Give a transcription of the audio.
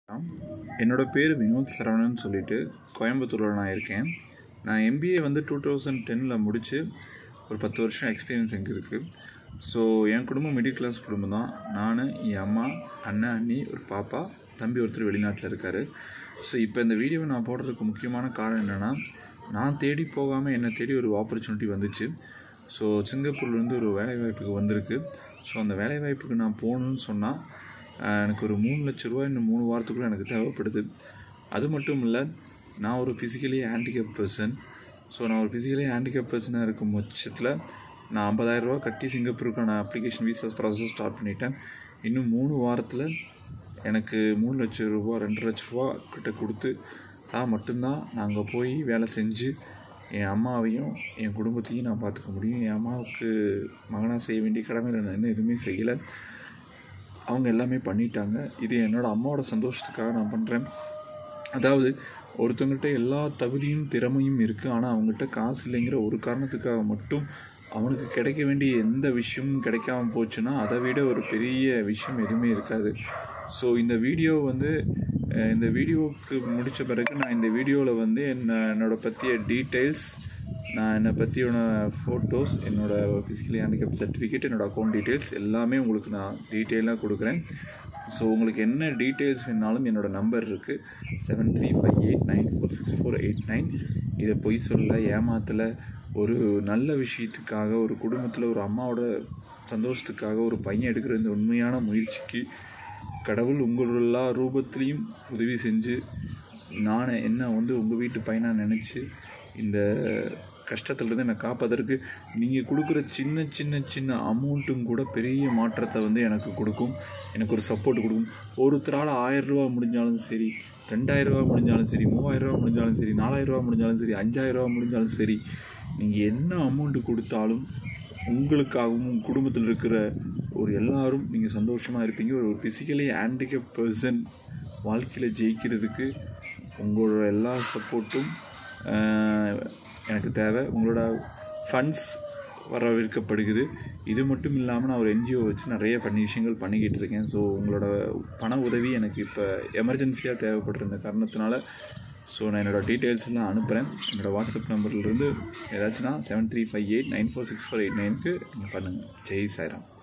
என்னோட பேர் வினோத் சரவணன் சொல்லிட்டு கோயம்புத்தூரில் நான் இருக்கேன் நான் எம்பிஏ வந்து டூ தௌசண்ட் டெனில் முடித்து ஒரு பத்து வருஷம் எக்ஸ்பீரியன்ஸ் எங்கே இருக்குது ஸோ என் குடும்பம் மிடில் கிளாஸ் குடும்பம் தான் நான் என் அம்மா அண்ணன் அண்ணி ஒரு பாப்பா தம்பி ஒருத்தர் வெளிநாட்டில் இருக்கார் ஸோ இப்போ இந்த வீடியோவை நான் போடுறதுக்கு முக்கியமான காரணம் என்னென்னா நான் தேடி போகாமல் என்னை தேடி ஒரு ஆப்பர்ச்சுனிட்டி வந்துச்சு ஸோ சிங்கப்பூர்லேருந்து ஒரு வேலைவாய்ப்புக்கு வந்திருக்கு ஸோ அந்த வேலைவாய்ப்புக்கு நான் போகணுன்னு சொன்னால் ஆஹ், எனக்கு ஒரு மூணு லட்ச ரூபா இன்னும் மூணு வாரத்துக்குள்ளே எனக்கு தேவைப்படுது அது மட்டும் இல்லை நான் ஒரு ஃபிசிக்கலி ஹேண்டிகேப் பர்சன் ஸோ நான் ஒரு ஃபிசிக்கலி ஹேண்டிகேப் பர்சனாக இருக்கும் பட்சத்தில் நான் 50000 ரூபா கட்டி சிங்கப்பூருக்கான அப்ளிகேஷன் விசா ப்ராசஸ் ஸ்டார்ட் பண்ணிட்டேன் இன்னும் மூணு வாரத்தில் எனக்கு மூணு லட்சம் ரூபா ரெண்டு லட்ச ரூபா கிட்ட கொடுத்து நான் மட்டும்தான் நான் அங்கே போய் வேலை செஞ்சு என் அம்மாவையும் என் குடும்பத்தையும் நான் பார்த்துக்க முடியும் என் அம்மாவுக்கு மகனாக செய்ய வேண்டிய கடமையில் நான் இன்னும் எதுவுமே செய்யலை அவங்க எல்லாமே பண்ணிட்டாங்க இது என்னோடய அம்மாவோட சந்தோஷத்துக்காக நான் பண்ணுறேன் அதாவது ஒருத்தவங்கள்ட்ட எல்லா தகுதியும் திறமையும் இருக்குது ஆனால் அவங்ககிட்ட காசு இல்லைங்கிற ஒரு காரணத்துக்காக மட்டும் அவனுக்கு கிடைக்க வேண்டிய எந்த விஷயமும் கிடைக்காம போச்சுன்னா அதை விட ஒரு பெரிய விஷயம் எதுவுமே இருக்காது ஸோ இந்த வீடியோ வந்து அஹ், இந்த வீடியோவுக்கு முடித்த பிறகு நான் இந்த வீடியோவில் வந்து என்ன என்னோட பற்றிய டீட்டெயில்ஸ் நான் என்னை பற்றியோட ஃபோட்டோஸ் என்னோட ஃபிசிக்கலி ஹேண்டிகேப் சர்டிஃபிகேட் என்னோட அக்கௌண்ட் டீட்டெயில்ஸ் எல்லாமே உங்களுக்கு நான் டீட்டெயிலாக கொடுக்குறேன் ஸோ உங்களுக்கு என்ன டீட்டெயில்ஸ் வேணாலும் என்னோடய நம்பர் இருக்குது seven three five eight nine four six four eight nine இதை பொய் சொல்ல ஏமாத்தல ஒரு நல்ல விஷயத்துக்காக ஒரு குடும்பத்தில் ஒரு அம்மாவோட சந்தோஷத்துக்காக ஒரு பையன் எடுக்கிற இந்த உண்மையான முயற்சிக்கு கடவுள் உங்கள் எல்லா ரூபத்துலேயும் உதவி செஞ்சு நான் என்ன வந்து உங்கள் வீட்டு பையனாக நினச்சி இந்த கஷ்டத்துலேருந்து என்னை காப்பதற்கு நீங்கள் கொடுக்குற சின்ன சின்ன சின்ன அமௌண்ட்டும் கூட பெரிய மாற்றத்தை வந்து எனக்கு கொடுக்கும் எனக்கு ஒரு சப்போர்ட் கொடுக்கும் ஒருத்தரால் ஆயிரம் ரூபா முடிஞ்சாலும் சரி ரெண்டாயிரம் ரூபா முடிஞ்சாலும் சரி மூவாயிரம் ரூபா முடிஞ்சாலும் சரி நாலாயிரம் ரூபா முடிஞ்சாலும் சரி அஞ்சாயிரம் ரூபா முடிஞ்சாலும் சரி நீங்கள் என்ன அமௌண்ட்டு கொடுத்தாலும் உங்களுக்காகவும் உங்க குடும்பத்தில் இருக்கிற ஒரு எல்லாரும் நீங்கள் சந்தோஷமாக இருப்பீங்க ஒரு ஃபிசிக்கலி ஹேண்டிகேப் பர்சன் வாழ்க்கையில் ஜெயிக்கிறதுக்கு உங்களோட எல்லா சப்போர்ட்டும் எனக்கு தேவை உங்களோட ஃபண்ட்ஸ் வரவேற்கப்படுகிறது இது மட்டும் இல்லாமல் நான் ஒரு என்ஜிஓ வச்சு நிறைய பண்ணி விஷயங்கள் பண்ணிக்கிட்டு இருக்கேன் ஸோ உங்களோட பண உதவி எனக்கு இப்போ எமர்ஜென்சியாக தேவைப்படுற இந்த காரணத்தினால ஸோ நான் என்னோடய டீட்டெயில்ஸ் எல்லாம் அனுப்புகிறேன் என்னோடய வாட்ஸ்அப் நம்பர்லேருந்து ஏதாச்சும்னா seven three five eight nine four six four eight நைனுக்கு நீங்கள் பண்ணுங்கள் ஜெய் சாய்ராம்